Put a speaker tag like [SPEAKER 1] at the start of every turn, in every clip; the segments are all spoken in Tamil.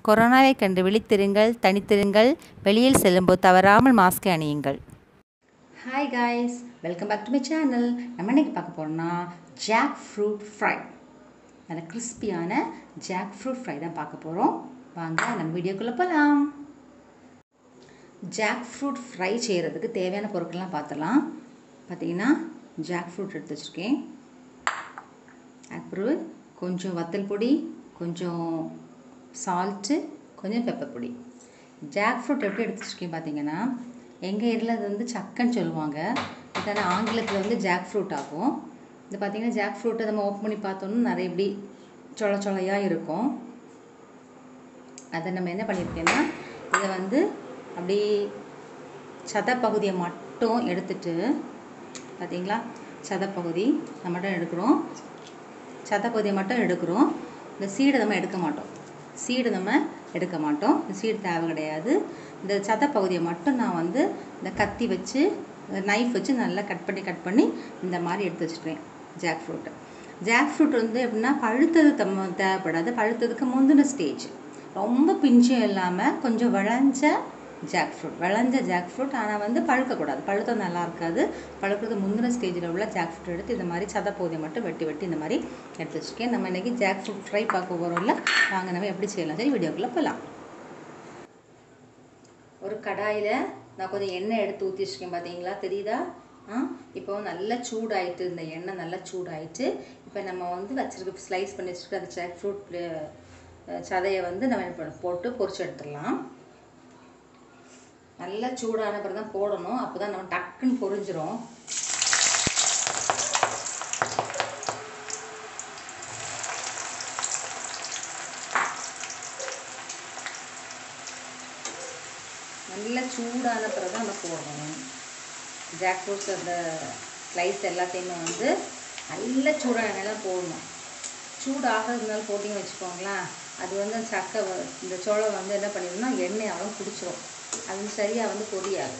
[SPEAKER 1] கொரோனாவை கண்டு விழித்திருங்கள் தனித்திருங்கள் வெளியில் செல்லும்போது தவறாமல் மாஸ்கை அணியுங்கள்
[SPEAKER 2] hi guys welcome back to my channel நம்ம இன்னைக்கு பார்க்க போகிறோம்னா ஜாக் ஃப்ரூட் ஃப்ரை நல்ல கிறிஸ்பியான ஜாக் ஃப்ரூட் ஃப்ரை தான் பார்க்க போகிறோம் வாங்க நம்ம வீடியோக்குள்ளே போகலாம் ஜாக் ஃப்ரூட் ஃப்ரை செய்கிறதுக்கு தேவையான பொருட்கள்லாம் பார்த்துலாம் பார்த்தீங்கன்னா ஜாக் ஃப்ரூட் எடுத்து வச்சுருக்கேன் அப்புறம் கொஞ்சம் வத்தல் பொடி கொஞ்சம் சால்ட்டு கொஞ்சம் பெப்பர் பொடி ஜாக் ஃப்ரூட் எப்படி எடுத்து வச்சுருக்கேன் பார்த்தீங்கன்னா எங்கள் ஏரியாவில் அது வந்து சக்கன்னு சொல்லுவாங்க இதான ஆங்கிலத்தில் வந்து ஜாக் ஃப்ரூட் ஆகும் இது பார்த்தீங்கன்னா ஜாக் ஃப்ரூட்டை நம்ம ஓப்பன் பண்ணி பார்த்தோம்னா நிறைய இப்படி சொல சொலையாக இருக்கும் அதை நம்ம என்ன பண்ணியிருக்கேன்னா இதை வந்து அப்படி சத பகுதியை மட்டும் எடுத்துட்டு பார்த்தீங்களா சதப்பகுதி நம்ம மட்டும் எடுக்கிறோம் சதப்பகுதியை மட்டும் எடுக்கிறோம் இந்த சீடை நம்ம எடுக்க மாட்டோம் சீடு நம்ம எடுக்க மாட்டோம் இந்த சீடு தேவை கிடையாது இந்த சதப்பகுதியை மட்டும் நான் வந்து இந்த கத்தி வச்சு நைஃப் வச்சு நல்லா கட் பண்ணி கட் பண்ணி இந்த மாதிரி எடுத்து வச்சுருக்கேன் ஜாக் ஃப்ரூட்டு ஜாக் ஃப்ரூட் வந்து எப்படின்னா பழுத்தது தம்ம தேவைப்படாது பழுத்ததுக்கு முந்தின ஸ்டேஜ் ரொம்ப பிஞ்சும் இல்லாமல் கொஞ்சம் விளைஞ்ச ஜாக் ஃப்ரூட் விளைஞ்ச ஜாக் ஃப்ரூட் ஆனால் வந்து பழுக்கக்கூடாது பழுத்தம் நல்லா இருக்காது பழுக்கிறது முந்தின ஸ்டேஜில் உள்ள ஜாக் ஃப்ரூட் எடுத்து இந்த மாதிரி சதப்பகுதியை மட்டும் வெட்டி வெட்டி இந்த மாதிரி எடுத்து வச்சுருக்கேன் நம்ம இன்றைக்கி ஜாக் ஃப்ரூட் ஃப்ரை பார்க்க போகிறோம்ல வாங்க நம்ம எப்படி செய்யலாம் சரி வீடியோக்குள்ளே போகலாம் ஒரு கடாயில் நான் கொஞ்சம் எண்ணெய் எடுத்து ஊற்றி வச்சுருக்கேன் பார்த்தீங்களா தெரியுதா ஆ இப்போ நல்லா சூடாயிட்டு இந்த எண்ணெய் நல்லா சூடாயிட்டு இப்போ நம்ம வந்து வச்சுருக்க ஸ்லைஸ் பண்ணி வச்சுருக்க அந்த ஜாக் ஃப்ரூட் சதையை வந்து நம்ம என்ன பண்ண போட்டு பொரிச்சு எடுத்துடலாம் நல்லா சூடான பிறகு தான் போடணும் அப்போ தான் நம்ம டக்குன்னு பொரிஞ்சிரும் நல்லா சூடான பிறகு தான் நம்ம போடணும் ஜாக் ஃப்ரூட்ஸ் அந்த ஸ்லைஸ் எல்லாத்தையுமே வந்து நல்ல சூடான எண்ணெய் தான் போடணும் சூடாகிறதுனால போட்டிங்கன்னு வச்சுக்கோங்களேன் அது வந்து சக்கை வ- இந்த சோளம் வந்து என்ன பண்ணிடும்னா எண்ணெய் அவன் குடிச்சிரும் அது சரியாக வந்து பொரியாது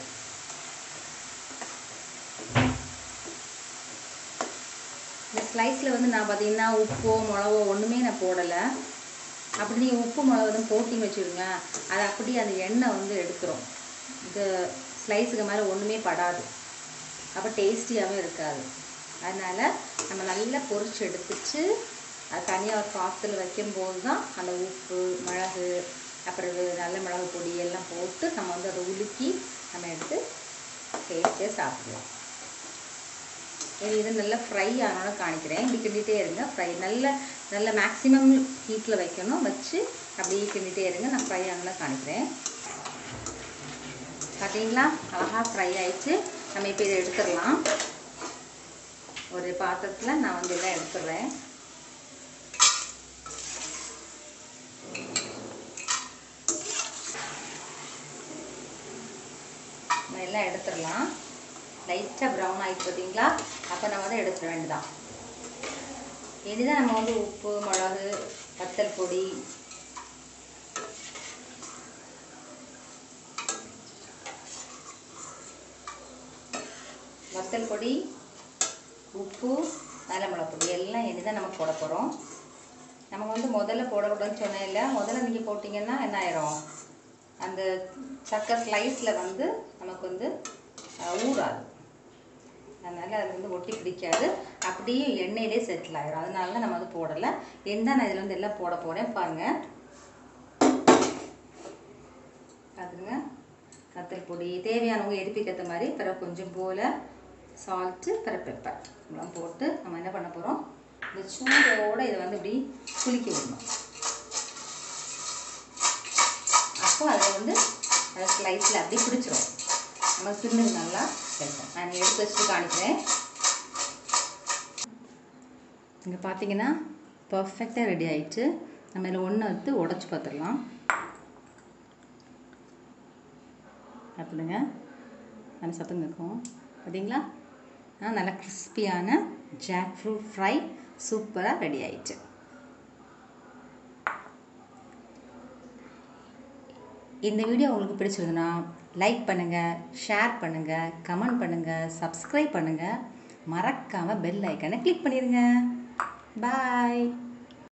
[SPEAKER 2] இந்த ஸ்லைஸில் வந்து நான் பார்த்தீங்கன்னா உப்போ மிளவோ ஒன்றுமே நான் போடலை அப்படி நீங்கள் உப்பு மிளகு வந்து போட்டிங்க வச்சுடுங்க அது அப்படியே அந்த எண்ணெய் வந்து எடுத்துரும் இந்த ஸ்லைஸுக்கு மேலே ஒன்றுமே படாது அப்போ டேஸ்டியாகவும் இருக்காது அதனால் நம்ம நல்லா பொரிச்சு எடுத்துட்டு அது தனியாக ஒரு பாத்திரத்தில் வைக்கும்போது தான் அந்த உப்பு மிளகு அப்புறம் இது நல்ல மிளகு பொடி எல்லாம் போட்டு நம்ம வந்து அதை உலுக்கி நம்ம எடுத்து டேஸ்டியாக சாப்பிடலாம் இது இது நல்லா ஃப்ரை ஆனாலும் காணிக்கிறேன் இப்படி கிண்டிகிட்டே இருங்க ஃப்ரை நல்ல நல்ல மேக்ஸிமம் ஹீட்டில் வைக்கணும் வச்சு அப்படியே கிண்டிகிட்டே இருங்க நான் ஃப்ரை ஆனாலும் காணிக்கிறேன் பார்த்தீங்களா அழகாக ஃப்ரை ஆயிடுச்சு நம்ம இப்போ இதை எடுத்துடலாம் ஒரு பாத்திரத்தில் நான் வந்து எல்லாம் எடுத்துடுறேன் நம்ம எல்லாம் எடுத்துடலாம் லைட்டாக ப்ரௌன் ஆகிட்டு பார்த்தீங்களா அப்போ நம்ம வந்து எடுத்துட வேண்டியதான் இனிதான் நம்ம வந்து உப்பு மிளகு வத்தல் பொடி வத்தல் பொடி உப்பு நல்ல மிளகு பொடி எல்லாம் இனிதான் நம்ம போட போகிறோம் நம்ம வந்து முதல்ல போடக்கூடாதுன்னு சொன்னேன் இல்லை முதல்ல நீங்கள் போட்டிங்கன்னா என்ன ஆயிரும் அந்த சக்கரை ஸ்லைஸில் வந்து நமக்கு வந்து அஹ், ஊறாது அதனால் அது வந்து ஒட்டி பிடிக்காது அப்படியே எண்ணெயிலே செட்டில் ஆயிரும் அதனால தான் நம்ம வந்து போடலை என்ன நான் இதில் வந்து எல்லாம் போட போகிறேன் பாருங்கள் பார்த்துருங்க கத்தல் பொடி தேவையானவங்க எரிப்பிக்கு ஏற்ற மாதிரி பிறகு கொஞ்சம் போல் சால்ட்டு பிறகு பெப்பர் இதெல்லாம் போட்டு நம்ம என்ன பண்ண போகிறோம் இந்த சூடோடு இதை வந்து இப்படி குலுக்கி விடணும் அப்போ அதை வந்து அதை ஸ்லைஸில் அப்படி பிடிச்சிரும் நம்ம சின்ன நல்லா இருக்கும் நான் எடுத்து வச்சுட்டு காணிக்கிறேன் இங்கே பார்த்தீங்கன்னா பர்ஃபெக்டாக ரெடி ஆயிடுச்சு நம்ம இதில் ஒன்று எடுத்து உடச்சி பார்த்துடலாம் அப்படிங்க நல்ல சத்தம் இருக்கும் பார்த்தீங்களா ஆ நல்லா கிறிஸ்பியான ஜாக் ஃப்ரூட் ஃப்ரை சூப்பராக ரெடி ஆயிடுச்சு இந்த வீடியோ உங்களுக்கு பிடிச்சிருந்ததுன்னா லைக் பண்ணுங்கள் ஷேர் பண்ணுங்கள் கமெண்ட் பண்ணுங்கள் சப்ஸ்கிரைப் பண்ணுங்கள் மறக்காமல் பெல் ஐக்கனை கிளிக் பண்ணிடுங்க பாய்